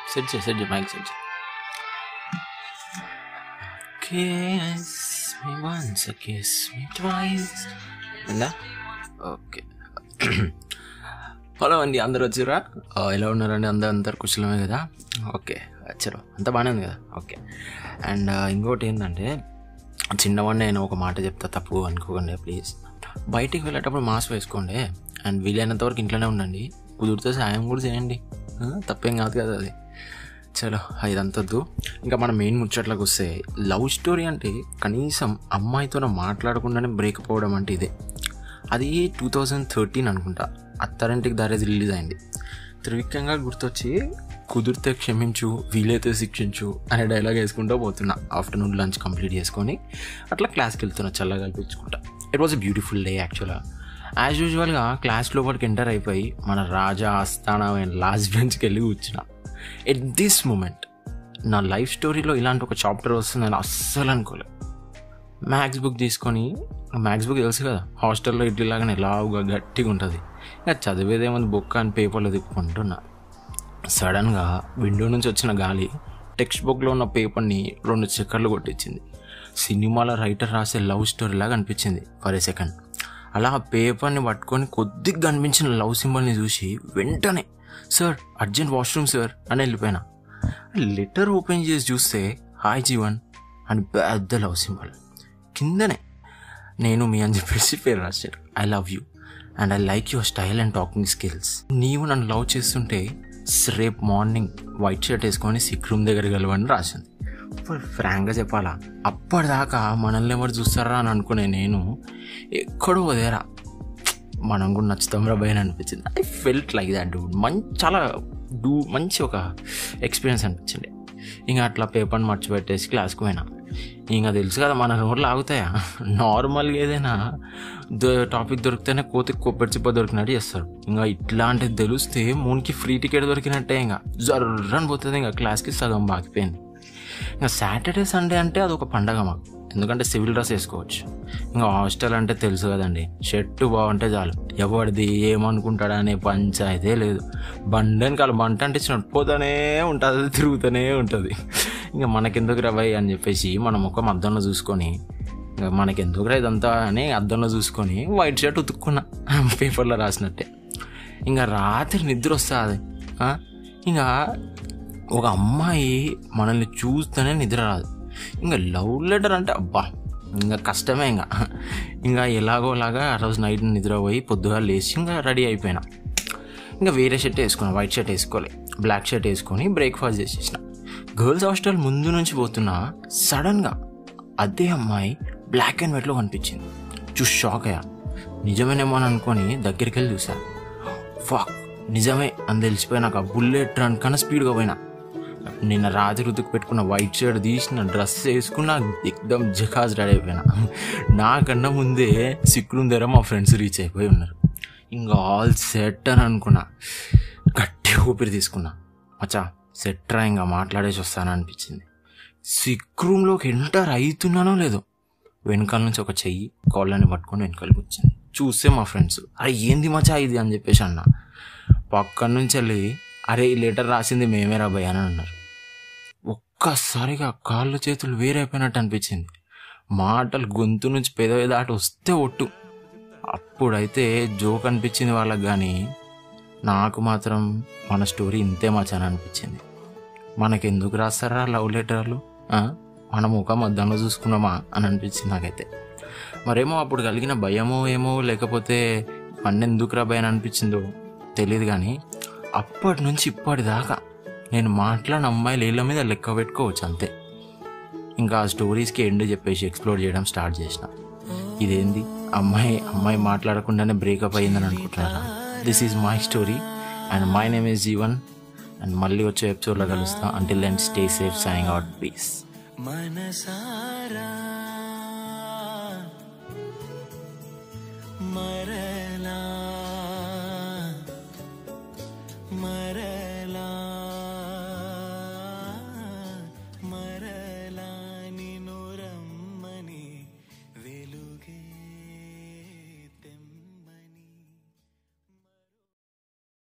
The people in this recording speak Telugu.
సెట్ చే సెట్ చే మైక్ సెట్ చే Kiss me once, kiss me twice. ఉందా ఓకే హలో అండి అందరు వచ్చారా ఆ, ఎలా ఉన్నారండి అందరు అందరు కుశలమే కదా ఓకే వచ్చారు అంత బాగానే ఉంది కదా ఓకే అండ్ ఇంకోటి ఏంటంటే చిన్నవాడిని నేను ఒక మాట చెప్తా తప్పు అనుకోకండి ప్లీజ్ బయటికి వెళ్ళేటప్పుడు మాస్క్ వేసుకోండి అండ్ వీలైనంత వరకు ఇంట్లోనే ఉండండి కుదిరితే సాయం కూడా చేయండి ఆ, తప్పేం కాదు కదా అది చలో ఇదంతా వద్దు ఇంకా మన మెయిన్ ముచ్చట్లకు వస్తే లవ్ స్టోరీ అంటే కనీసం అమ్మాయితో మాట్లాడకుండానే బ్రేక్ పోవడం అంటే ఇదే అది టూ థౌజండ్ థర్టీన్ అనుకుంటా అత్తారింటికి దారేది రిలీజ్ అయింది త్రివిక్రంగా గుర్తొచ్చి కుదిరితే క్షమించు వీలైతే శిక్షించు అనే డైలాగ్ వేసుకుంటూ పోతున్నా ఆఫ్టర్నూన్ లంచ్ కంప్లీట్ చేసుకొని అట్లా క్లాస్కి వెళ్తున్నా చల్లగా కల్పించుకుంటా it was a beautiful day యాక్చువల్గా యాజ్ యూజువల్గా క్లాస్ లోపలికి ఎంటర్ అయిపోయి మన రాజా ఆస్థానా లాస్ట్ బెంచ్కి వెళ్ళి కూర్చున్నా ఎట్ దిస్ మూమెంట్ నా లైఫ్ స్టోరీలో ఇలాంటి ఒక చాప్టర్ వస్తుందని అస్సలు అనుకోలేదు మ్యాథ్స్ బుక్ తీసుకొని మ్యాథ్స్ బుక్ తెలుసు కదా హాస్టల్లో ఇడ్లీలాగానే లావుగా గట్టిగా ఉంటుంది ఇంకా చదివేదేముంది బుక్ అని పేపర్లో తిప్పుకుంటున్నా సడన్గా విండో నుంచి వచ్చిన గాలి టెక్స్ట్ బుక్లో ఉన్న పేపర్ని రెండు చక్కర్లు కొట్టించింది సినిమాలో రైటర్ రాసే లవ్ స్టోరీ లాగా అనిపించింది ఫర్ ఏ సెకండ్ అలా ఆ పేపర్ని పట్టుకొని కొద్దిగా కనిపించిన లవ్ సింబల్ని చూసి వెంటనే సార్ అర్జెంట్ వాష్రూమ్ సార్ అని వెళ్ళిపోయినా లెటర్ ఓపెన్ చేసి చూస్తే హాయ్ జీవన్ అని పెద్ద లవ్ సింబల్ కిందనే నేను మీ అని చెప్పేసి పేరు రాశాడు I love you and I like your style and talking skills నీవు నన్ను లవ్ చేస్తుంటే రేపు మార్నింగ్ వైట్ షర్ట్ వేసుకొని సిక్ రూమ్ దగ్గర కలవని రాసింది ఇప్పుడు ఫ్రాంక్గా చెప్పాలా అప్పటిదాకా మనల్ని ఎవరు చూస్తారా అని అనుకునే నేను ఎక్కడో వదేరా మనం కూడా నచ్చుతాం రా భయం అనిపించింది I felt like that do మంచి చాలా డూ మంచి ఒక ఎక్స్పీరియన్స్ అనిపించింది ఇంకా అట్లా పేపర్ని మర్చిపెట్టేసి క్లాస్కి పోయినా ఇంకా తెలుసు కదా మన నోట్లు ఆగుతాయా నార్మల్గా ఏదైనా టాపిక్ దొరికితేనే కోతి కొబ్బరి చిప్ప దొరికినట్టు చేస్తారు ఇంకా ఇట్లాంటిది తెలిస్తే మూనికి ఫ్రీ టికెట్ దొరికినట్టే ఇంకా జర్రని పోతుంది ఇంకా క్లాస్కి సగం బాగిపోయింది ఇంకా సాటర్డే సండే అంటే అది ఒక పండగ మాకు ఎందుకంటే సివిల్ డ్రెస్ వేసుకోవచ్చు ఇంకా హాస్టల్ అంటే తెలుసు కదండి షర్టు బాగుంటే చాలు ఎవరిది ఏమనుకుంటాడా అనే పంచాయితే లేదు బండని కాలు బంట అంటే ఇచ్చినట్టు పోతూనే ఉంటుంది అది తిరుగుతూనే ఉంటుంది ఇంకా మనకెందుకు రవ్వయ్య అని చెప్పేసి మనం ఒక అద్దంలో చూసుకొని ఇంకా మనకెందుకు ఇదంతా అని అద్దంలో చూసుకొని వైట్ షర్ట్ ఉతుక్కున్నా పేపర్లో రాసినట్టే ఇంకా రాత్రి నిద్ర వస్తుంది ఇంకా ఒక అమ్మాయి మనల్ని చూస్తేనే నిద్ర రాదు ఇంకా లవ్ లెటర్ అంటే అబ్బా ఇంకా కష్టమే ఇంకా ఇంకా ఎలాగోలాగా ఆ రోజు నైట్ నిద్రపోయి పొద్దుగా లేచి ఇంకా రెడీ అయిపోయినా ఇంకా వేరే షర్ట్ వేసుకున్నా వైట్ షర్ట్ వేసుకోలే బ్లాక్ షర్ట్ వేసుకొని బ్రేక్ఫాస్ట్ చేసేసిన గర్ల్స్ హాస్టల్ ముందు నుంచి పోతున్నా సడన్గా అదే అమ్మాయి బ్లాక్ అండ్ వైట్లో కనిపించింది చూసి షాక్ అయ్యా నిజమేనేమో అని అనుకొని దగ్గరికి వెళ్ళి చూసా ఫాక్ నిజమే అని తెలిసిపోయి నాకు ఆ బుల్లెట్ రన్ కన్నా స్పీడ్గా పోయినా నిన్న రాత్రి రుతుకు పెట్టుకున్న వైట్ షర్ట్ తీసిన డ్రెస్ వేసుకున్న ఎక్దమ్ జకాజ్ రెడీ అయిపోయినా నాకన్నా ముందే సిక్కులు దగ్గర మా ఫ్రెండ్స్ రీచ్ అయిపోయి ఉన్నారు ఇంకా ఆల్ సెట్ అని అనుకున్నా గట్టి ఊపిరి తీసుకున్నా మచ్చా సెట్రా ఇంకా మాట్లాడేసి వస్తాను అనిపించింది సిక్ రూమ్లోకి ఎంటర్ అవుతున్నానో లేదో వెనకాల నుంచి ఒక చెయ్యి కాళ్ళని పట్టుకొని వెనకాలకి వచ్చింది చూస్తే మా ఫ్రెండ్స్ అరే ఏంది మచ్చా ఇది అని చెప్పేసి అన్న పక్కన నుంచి వెళ్ళి అరే ఈ లెటర్ రాసింది మేమే రా భయ్ అని అన్నారు ఒక్కసారిగా కాళ్ళు చేతులు వేరైపోయినట్టు అనిపించింది మాటలు గొంతు నుంచి పెదవి దాటి వస్తే ఒట్టు అప్పుడైతే జోక్ అనిపించింది వాళ్ళకి కానీ నాకు మాత్రం మన స్టోరీ ఇంతే మచాని అనిపించింది మనకెందుకు రాస్తారా లవ్ లెటర్లు ఆ? మన ముఖం అద్దంలో చూసుకున్నామా అని అనిపించింది నాకైతే మరేమో అప్పుడు కలిగిన భయమో ఏమో లేకపోతే మన ఎందుకు రా భయం అనిపించిందో తెలియదు కానీ అప్పటి నుంచి ఇప్పటిదాకా నేను మాట్లాడిన అమ్మాయిలు ఏళ్ళ మీద లెక్క పెట్టుకోవచ్చు అంతే ఇంకా ఆ స్టోరీస్కి ఎండ్ చెప్పేసి ఎక్స్ప్లోర్ చేయడం స్టార్ట్ చేసిన ఇదేంది అమ్మాయి అమ్మాయి మాట్లాడకుండానే బ్రేకప్ అయ్యిందని అనుకుంటున్నారా this is my story and my name is Jeevan and మళ్ళీ వచ్చే ఎపిసోడ్లో కలుస్తాం until then stay safe signing out please మనసారా